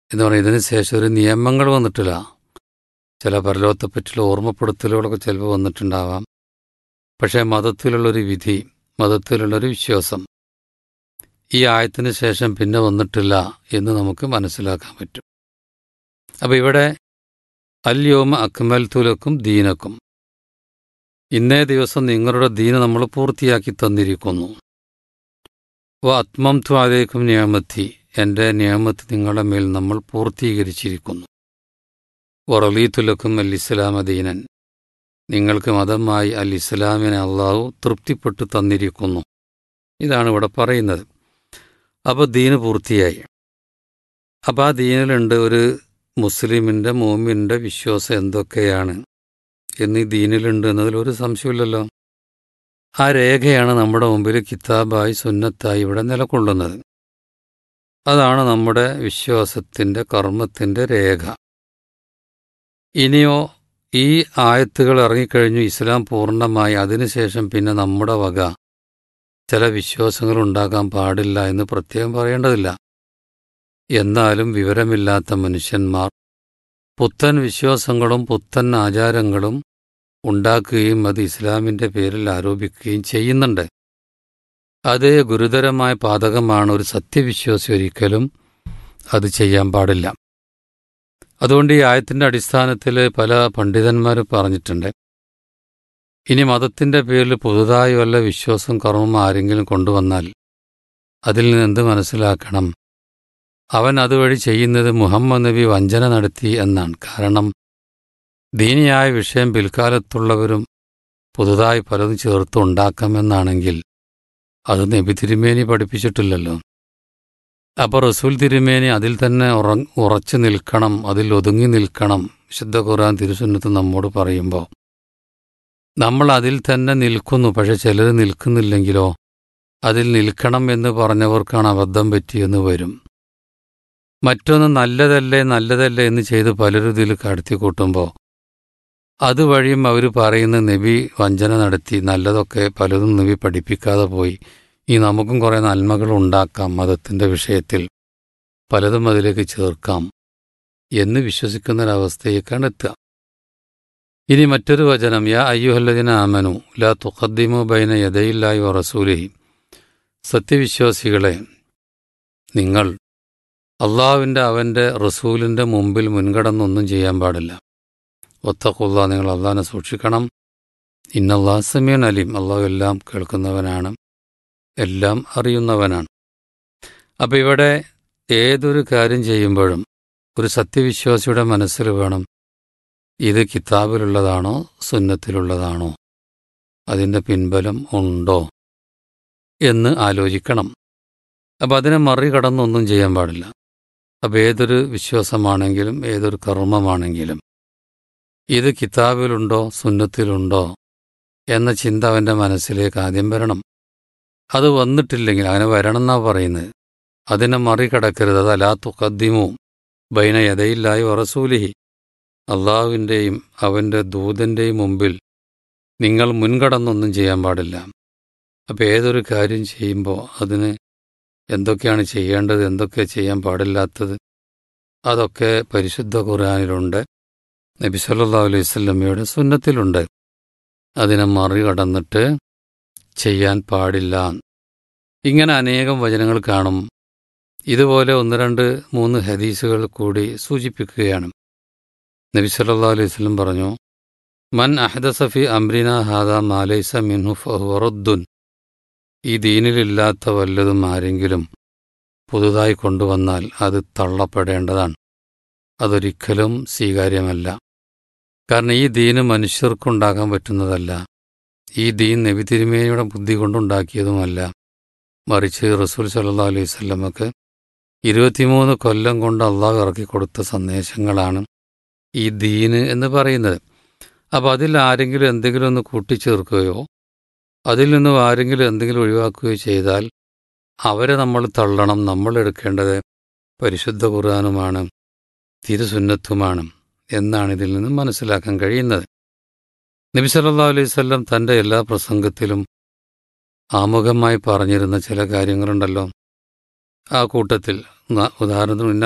എന്ന് പറഞ്ഞാൽ ഇതിന് ശേഷം ഒരു നിയമങ്ങൾ വന്നിട്ടില്ല ചില പരലോകത്തെ പറ്റിയുള്ള ഓർമ്മപ്പെടുത്തലുകളൊക്കെ ചിലപ്പോൾ വന്നിട്ടുണ്ടാവാം പക്ഷേ മതത്തിലുള്ളൊരു വിധി മതത്തിലുള്ളൊരു വിശ്വാസം ഈ ആയത്തിന് ശേഷം പിന്നെ വന്നിട്ടില്ല എന്ന് നമുക്ക് മനസ്സിലാക്കാൻ പറ്റും അപ്പോൾ ഇവിടെ അല്യോമ അക്മൽ തുലക്കും ദീനക്കും ഇന്നേ ദിവസം നിങ്ങളുടെ ദീന് നമ്മൾ പൂർത്തിയാക്കി തന്നിരിക്കുന്നു വ ആത്മം ത്വാലേക്കും നിയമത്തി എൻ്റെ നിയമത്ത് നിങ്ങളുടെ മേൽ നമ്മൾ പൂർത്തീകരിച്ചിരിക്കുന്നു വറലീത്തുലക്കും അൽ ഇസ്ലാമ ദീനൻ നിങ്ങൾക്ക് മതമായി അൽ ഇസ്ലാമിനെ അള്ളാഹു തൃപ്തിപ്പെട്ടു തന്നിരിക്കുന്നു ഇതാണ് ഇവിടെ പറയുന്നത് അപ്പോൾ ദീന് പൂർത്തിയായി അപ്പോൾ ആ ദീനിലുണ്ട് ഒരു മുസ്ലിമിൻ്റെ മോമിൻ്റെ വിശ്വാസം എന്തൊക്കെയാണ് എന്നീ ദീനിലുണ്ട് എന്നതിൽ ഒരു സംശയമില്ലല്ലോ ആ രേഖയാണ് നമ്മുടെ മുമ്പിൽ കിതാബായി സുന്നത്തായി ഇവിടെ നിലകൊള്ളുന്നത് അതാണ് നമ്മുടെ വിശ്വാസത്തിൻ്റെ കർമ്മത്തിൻ്റെ രേഖ ഇനിയോ ഈ ആയത്തുകൾ ഇറങ്ങിക്കഴിഞ്ഞു ഇസ്ലാം പൂർണ്ണമായി അതിനുശേഷം പിന്നെ നമ്മുടെ വക ചില വിശ്വാസങ്ങൾ ഉണ്ടാകാൻ പാടില്ല എന്ന് പ്രത്യേകം പറയേണ്ടതില്ല എന്നാലും വിവരമില്ലാത്ത മനുഷ്യന്മാർ പുത്തൻ വിശ്വാസങ്ങളും പുത്തൻ ആചാരങ്ങളും ഉണ്ടാക്കുകയും അത് ഇസ്ലാമിൻ്റെ പേരിൽ ആരോപിക്കുകയും ചെയ്യുന്നുണ്ട് അത് ഗുരുതരമായ പാതകമാണ് ഒരു സത്യവിശ്വാസി ഒരിക്കലും അത് ചെയ്യാൻ പാടില്ല അതുകൊണ്ട് ഈ ആയത്തിൻ്റെ അടിസ്ഥാനത്തിൽ പല പണ്ഡിതന്മാർ പറഞ്ഞിട്ടുണ്ട് ഇനി മതത്തിൻ്റെ പേരിൽ പുതുതായി വല്ല വിശ്വാസം കർമ്മം ആരെങ്കിലും കൊണ്ടുവന്നാൽ അതിൽ നിന്ന് എന്ത് മനസ്സിലാക്കണം അവൻ അതുവഴി ചെയ്യുന്നത് മുഹമ്മദ് നബി വഞ്ചന നടത്തി എന്നാണ് കാരണം ദീനിയായ വിഷയം പിൽക്കാലത്തുള്ളവരും പുതുതായി പലതും ചേർത്ത് ഉണ്ടാക്കാമെന്നാണെങ്കിൽ അത് നബി തിരുമേനി പഠിപ്പിച്ചിട്ടില്ലല്ലോ അപ്പോൾ റസൂൽ തിരുമേനി അതിൽ തന്നെ ഉറ ഉറച്ചു നിൽക്കണം അതിൽ ഒതുങ്ങി നിൽക്കണം വിശുദ്ധ ഖുർആൻ തിരുസുന്നത്ത് നമ്മോട് പറയുമ്പോൾ നമ്മൾ അതിൽ തന്നെ നിൽക്കുന്നു പക്ഷെ ചിലർ നിൽക്കുന്നില്ലെങ്കിലോ അതിൽ നിൽക്കണം എന്ന് പറഞ്ഞവർക്കാണ് അബദ്ധം പറ്റിയെന്ന് വരും മറ്റൊന്ന് നല്ലതല്ലേ നല്ലതല്ലേ എന്ന് ചെയ്ത് പലരും ഇതിൽ കടത്തിക്കൂട്ടുമ്പോൾ അതുവഴിയും അവർ പറയുന്ന നബി വഞ്ചന നടത്തി നല്ലതൊക്കെ പലതും നബി പഠിപ്പിക്കാതെ പോയി ഈ നമുക്കും കുറേ നന്മകൾ ഉണ്ടാക്കാം മതത്തിൻ്റെ വിഷയത്തിൽ പലതും അതിലേക്ക് ചേർക്കാം എന്ന് വിശ്വസിക്കുന്നൊരവസ്ഥയേക്കാണ് എത്തുക ഇനി മറ്റൊരു വചനം യാ അയ്യുഹല്ലദിന ആമനു ലാ തുഖദ്ദിമു ബൈന യദയില്ലായി റസൂലിഹി സത്യവിശ്വാസികളെ നിങ്ങൾ അള്ളാഹുവിൻ്റെ അവൻ്റെ റസൂലിൻ്റെ മുമ്പിൽ മുൻകടന്നൊന്നും ചെയ്യാൻ പാടില്ല ഒത്തക്കുള്ള നിങ്ങൾ അള്ളാഹിനെ സൂക്ഷിക്കണം ഇന്നല്ലാ സമീൻ അലീം അള്ളാഹു എല്ലാം കേൾക്കുന്നവനാണ് എല്ലാം അറിയുന്നവനാണ് അപ്പം ഇവിടെ ഏതൊരു കാര്യം ചെയ്യുമ്പോഴും ഒരു സത്യവിശ്വാസിയുടെ മനസ്സിൽ വേണം ഇത് കിതാബിലുള്ളതാണോ സുന്നത്തിലുള്ളതാണോ അതിൻ്റെ പിൻബലം ഉണ്ടോ എന്ന് ആലോചിക്കണം അപ്പം അതിനെ മറികടന്നൊന്നും ചെയ്യാൻ പാടില്ല അപ്പം ഏതൊരു വിശ്വാസമാണെങ്കിലും ഏതൊരു കർമ്മമാണെങ്കിലും ഇത് കിതാബിലുണ്ടോ സുന്നത്തിലുണ്ടോ എന്ന ചിന്ത അവൻ്റെ മനസ്സിലേക്ക് ആദ്യം വരണം അത് വന്നിട്ടില്ലെങ്കിൽ അങ്ങനെ വരണം എന്നാ പറയുന്നത് അതിനെ മറികടക്കരുത് അത് അലാ തുക്കദ്ദിമു ബൈന യഥയില്ലായി വറസൂലിഹി അള്ളാഹുവിൻ്റെയും അവൻ്റെ ദൂതൻ്റെയും മുമ്പിൽ നിങ്ങൾ മുൻകടന്നൊന്നും ചെയ്യാൻ പാടില്ല അപ്പം ഏതൊരു കാര്യം ചെയ്യുമ്പോൾ അതിന് എന്തൊക്കെയാണ് ചെയ്യേണ്ടത് എന്തൊക്കെ ചെയ്യാൻ പാടില്ലാത്തത് അതൊക്കെ പരിശുദ്ധ ഖുർആാനിലുണ്ട് നബി സല്ലാ അലൈഹി സ്വല്ലമ്മയുടെ സുന്നത്തിലുണ്ട് അതിനെ മറികടന്നിട്ട് ചെയ്യാൻ പാടില്ല ഇങ്ങനെ അനേകം വചനങ്ങൾ കാണും ഇതുപോലെ ഒന്ന് രണ്ട് മൂന്ന് ഹദീസുകൾ കൂടി സൂചിപ്പിക്കുകയാണ് നബി സല്ലാ അലൈഹി സ്വലം പറഞ്ഞു മൻ അഹദസഫി അംരിന ഹാദ മാലൈസ മിൻഹു ഫഹുറദ്ദുൻ ഈ ദീനിലില്ലാത്ത വല്ലതും ആരെങ്കിലും പുതുതായി കൊണ്ടുവന്നാൽ അത് തള്ളപ്പെടേണ്ടതാണ് അതൊരിക്കലും സ്വീകാര്യമല്ല കാരണം ഈ ദീന് മനുഷ്യർക്കുണ്ടാക്കാൻ പറ്റുന്നതല്ല ഈ ദീൻ നബി തിരുമേനിയുടെ ബുദ്ധി കൊണ്ടുണ്ടാക്കിയതുമല്ല മറിച്ച് റസൂൽ സല്ലാ അലൈഹി സ്വല്ലമക്ക് ഇരുപത്തിമൂന്ന് കൊല്ലം കൊണ്ട് അള്ളാഹു ഇറക്കി കൊടുത്ത സന്ദേശങ്ങളാണ് ഈ ദീന് എന്ന് പറയുന്നത് അപ്പോൾ അതിൽ ആരെങ്കിലും എന്തെങ്കിലും ഒന്ന് കൂട്ടിച്ചേർക്കുകയോ അതിൽ നിന്ന് ആരെങ്കിലും എന്തെങ്കിലും ഒഴിവാക്കുകയോ ചെയ്താൽ അവരെ നമ്മൾ തള്ളണം നമ്മൾ എടുക്കേണ്ടത് പരിശുദ്ധ ഖുർആാനുമാണ് തിരുസുന്നത്തുമാണ് എന്നാണ് ഇതിൽ നിന്ന് മനസ്സിലാക്കാൻ കഴിയുന്നത് നബി സല്ലാ അലൈഹി സ്വല്ലം തൻ്റെ എല്ലാ പ്രസംഗത്തിലും ആമുഖമായി പറഞ്ഞിരുന്ന ചില കാര്യങ്ങളുണ്ടല്ലോ ആ കൂട്ടത്തിൽ ഉദാഹരണത്തിന്